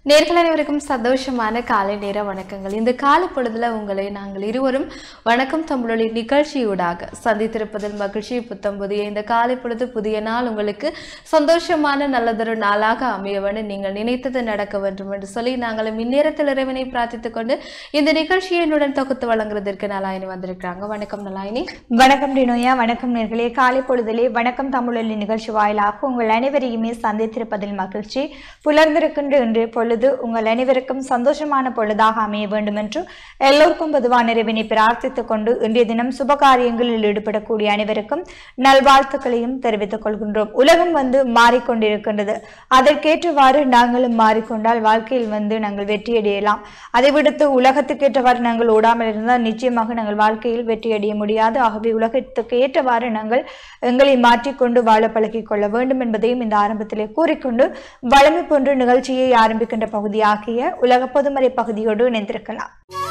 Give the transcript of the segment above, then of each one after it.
நேர்கள் அனைவருக்கும் சந்தோஷமான காலை நேர வணக்கங்கள் இந்த கால பொழுதுல உங்களை நாங்கள் இருவரும் வணக்கம் தமிழொலி நிகழ்ச்சியூடாக சந்தித்திருப்பதில் மகிழ்ச்சி புத்தம் புதிய இந்த காலை பொழுது புதிய நாள் உங்களுக்கு சந்தோஷமான நல்லதொரு நாளாக அமைய வேண்டும் நீங்கள் நினைத்தது நடக்க வேண்டும் என்று சொல்லி நாங்களும் இந்நேரத்தில் இறைவனை பிரார்த்தித்துக் கொண்டு இந்த நிகழ்ச்சியை என்னுடன் தொகுத்து வழங்குறதற்கு நலாயினி வந்திருக்கிறாங்க வணக்கம் நலாயினி வணக்கம் டினோயா வணக்கம் நேர்களே காலை பொழுதிலே வணக்கம் தமிழொலி நிகழ்ச்சி வாயிலாக உங்கள் அனைவரையுமே சந்தித்திருப்பதில் மகிழ்ச்சி புலர்ந்திருக்கின்ற இன்றைய பொழுது உங்கள் அனைவருக்கும் சந்தோஷமான பொழுதாக அமைய வேண்டும் என்று எல்லோருக்கும் பொதுவான இறைவனை பிரார்த்தித்துக் கொண்டு இன்றைய தினம் சுப காரியங்களில் ஈடுபடக்கூடிய அனைவருக்கும் நல்வாழ்த்துக்களையும் தெரிவித்துக் கொள்கின்றோம் உலகம் வந்து மாறிக்கொண்டிருக்கின்றது அதற்கேற்றவாறு நாங்களும் மாறிக்கொண்டால் வாழ்க்கையில் வந்து நாங்கள் வெற்றியடையலாம் அதை விடுத்து உலகத்துக்கேற்றவாறு நாங்கள் ஓடாமல் இருந்தால் நிச்சயமாக நாங்கள் வாழ்க்கையில் வெற்றியடைய முடியாது ஆகவே உலகத்துக்கு ஏற்றவாறு நாங்கள் எங்களை மாற்றிக்கொண்டு வாழ பழகிக் கொள்ள வேண்டும் என்பதையும் இந்த ஆரம்பத்திலே கூறிக்கொண்டு வளமை போன்ற நிகழ்ச்சியை ஆரம்பிக்கின்ற பகுதியாகிய உலக பொதுமறை பகுதியோடு இணைந்திருக்கலாம்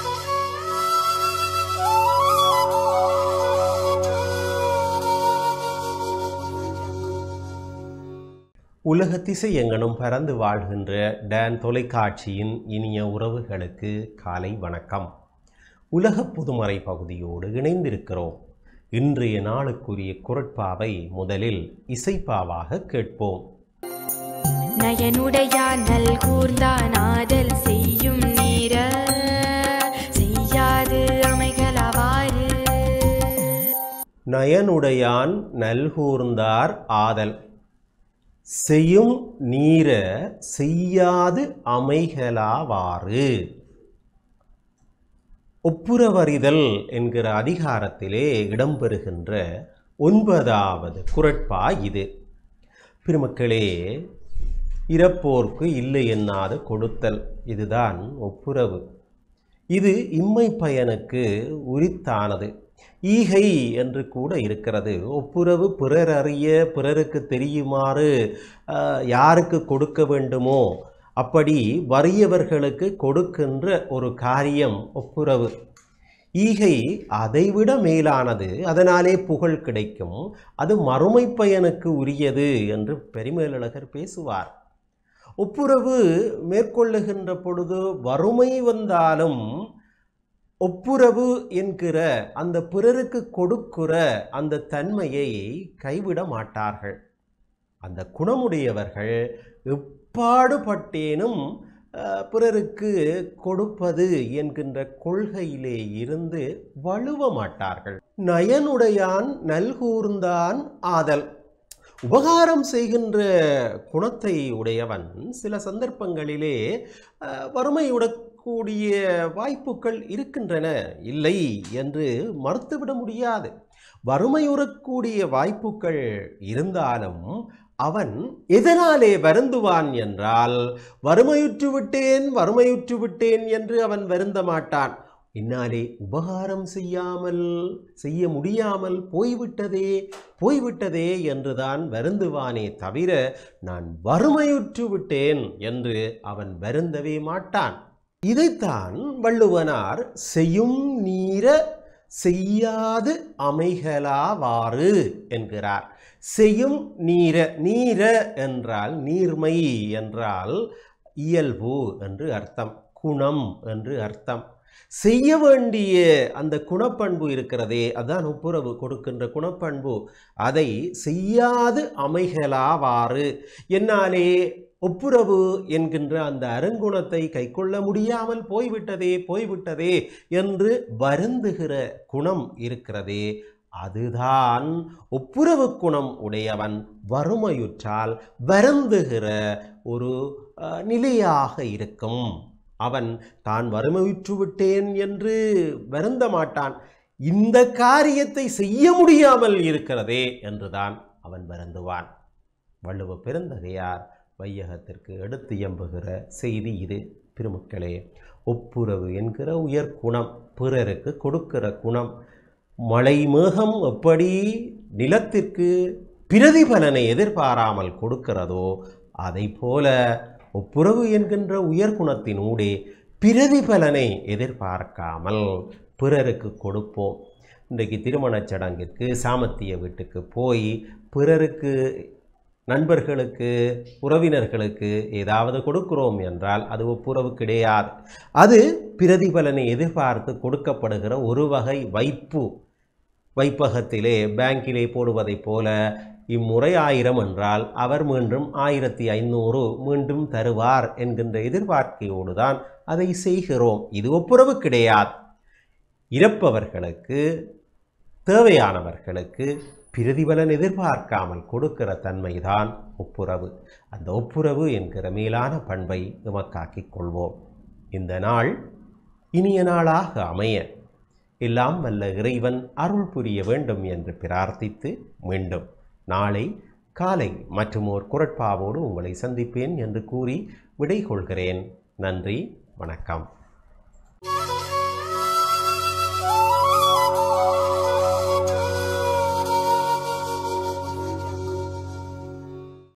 உலக திசை எங்கனும் பறந்து வாழ்கின்ற டான் தொலைக்காட்சியின் இனிய உறவுகளுக்கு காலை வணக்கம் உலக பொதுமறை பகுதியோடு இணைந்திருக்கிறோம் இன்றைய நாளுக்குரிய குரட்பாவை முதலில் இசைப்பாவாக கேட்போம் நயனுடையான் நல்கூர்ந்தான் ஆதல் செய்யும் நீர செய்யாது அமைகலவாறு நயனுடையான் நல்கூர்ந்தார் ஆதல் செய்யும் நீர செய்யாது அமைகலாவாறு ஒப்புரவறிதல் என்கிற அதிகாரத்திலே இடம்பெறுகின்ற ஒன்பதாவது குரட்பா இது பெருமக்களே இறப்போர்க்கு இல்லை எண்ணாது கொடுத்தல் இதுதான் ஒப்புரவு இது இம்மை பயனுக்கு உரித்தானது ஈகை என்று கூட இருக்கிறது ஒப்புரவு பிறர் அறிய பிறருக்கு தெரியுமாறு ஆஹ், யாருக்கு கொடுக்க வேண்டுமோ அப்படி வறியவர்களுக்கு கொடுக்கின்ற ஒரு காரியம் ஒப்புரவு ஈகை அதைவிட மேலானது அதனாலே புகழ் கிடைக்கும் அது மறுமை பயனுக்கு உரியது என்று பெருமேலழகர் பேசுவார் ஒப்புரவு மேற்கொள்ளுகின்ற பொழுது வறுமை வந்தாலும் ஒப்புரவு என்கிற அந்த பிறருக்கு கொடுக்கிற அந்த தன்மையை கைவிட மாட்டார்கள் அந்த குணமுடையவர்கள் எப்பாடுபட்டேனும் அஹ், பிறருக்கு கொடுப்பது என்கின்ற கொள்கையிலே இருந்து வலுவ மாட்டார்கள் நயனுடையான் நல்கூர்ந்தான் ஆதல் உபகாரம் செய்கின்ற குணத்தை உடையவன் சில சந்தர்ப்பங்களிலே அஹ், வறுமையுடக்கூடிய வாய்ப்புகள் இருக்கின்றன இல்லை என்று மறுத்துவிட முடியாது வறுமையுறக்கூடிய வாய்ப்புகள் இருந்தாலும் அவன் எதனாலே வருந்துவான் என்றால் வறுமையுற்று விட்டேன் வறுமையுற்று விட்டேன் என்று அவன் வருந்த மாட்டான் என்னாலே உபகாரம் செய்யாமல் செய்ய முடியாமல் போய்விட்டதே போய்விட்டதே என்றுதான் வருந்துவானே தவிர நான் வறுமையுற்று விட்டேன் என்று அவன் வருந்தவே மாட்டான் இதைத்தான் வள்ளுவனார் செய்யும் நீர செய்யாது அமைகலாவாறு என்கிறார் செய்யும் நீர நீர என்றால் நீர்மை என்றால் இயல்பு என்று அர்த்தம் குணம் என்று அர்த்தம் செய்ய வேண்டிய அந்த குணப்பண்பு இருக்கிறதே அதான் ஒப்புரவு கொடுக்கின்ற குணப்பண்பு அதை செய்யாது அமைகலாவாறு என்னாலே ஒப்புரவு என்கின்ற அந்த அருங்குணத்தை கைக்கொள்ள முடியாமல் போய்விட்டதே போய்விட்டதே என்று வருந்துகிற குணம் இருக்கிறதே அதுதான் ஒப்புரவு குணம் உடையவன் வறுமையுற்றால் வருந்துகிற ஒரு அஹ், நிலையாக இருக்கும் அவன் தான் வறுமையுற்று விட்டேன் என்று வருந்த மாட்டான் இந்த காரியத்தை செய்ய முடியாமல் இருக்கிறதே என்றுதான் அவன் வருந்துவான் வள்ளுவ பெருந்தகையார் வையகத்திற்கு எடுத்து எம்புகிற செய்தி இது பெருமக்களே ஒப்புரவு என்கிற உயர் குணம் பிறருக்கு கொடுக்கிற குணம் மழை மேகம் எப்படி நிலத்திற்கு பிரதிபலனை எதிர்பாராமல் கொடுக்கிறதோ அதை போல ஒப்புரவு என்கின்ற உயர் குணத்தினூடே பிரதிபலனை எதிர்பார்க்காமல் பிறருக்கு கொடுப்போம் இன்றைக்கு திருமணச் சடங்கிற்கு சாமத்திய வீட்டுக்கு போய் பிறருக்கு நண்பர்களுக்கு உறவினர்களுக்கு ஏதாவது கொடுக்கிறோம் என்றால் அது ஒப்புரவு கிடையாது அது பிரதிபலனை எதிர்பார்த்து கொடுக்கப்படுகிற ஒரு வகை வைப்பு வைப்பகத்திலே பேங்கிலே போடுவதைப் போல இம்முறை ஆயிரம் என்றால் அவர் மீண்டும் ஆயிரத்தி ஐநூறு மீண்டும் தருவார் என்கின்ற எதிர்பார்க்கையோடு தான் அதை செய்கிறோம் இது ஒப்புரவு கிடையாது இறப்பவர்களுக்கு தேவையானவர்களுக்கு பிரதிபலன் எதிர்பார்க்காமல் கொடுக்கிற தன்மைதான் ஒப்புரவு அந்த ஒப்புரவு என்கிற மேலான பண்பை எமக்காக்கிக் கொள்வோம் இந்த நாள் இனிய நாளாக அமைய எல்லாம் வல்ல இறைவன் அருள் புரிய வேண்டும் என்று பிரார்த்தித்து மீண்டும் நாளை காலை மற்றும் ஓர் குரட்பாவோடு உங்களை சந்திப்பேன் என்று கூறி விடை கொள்கிறேன் நன்றி வணக்கம்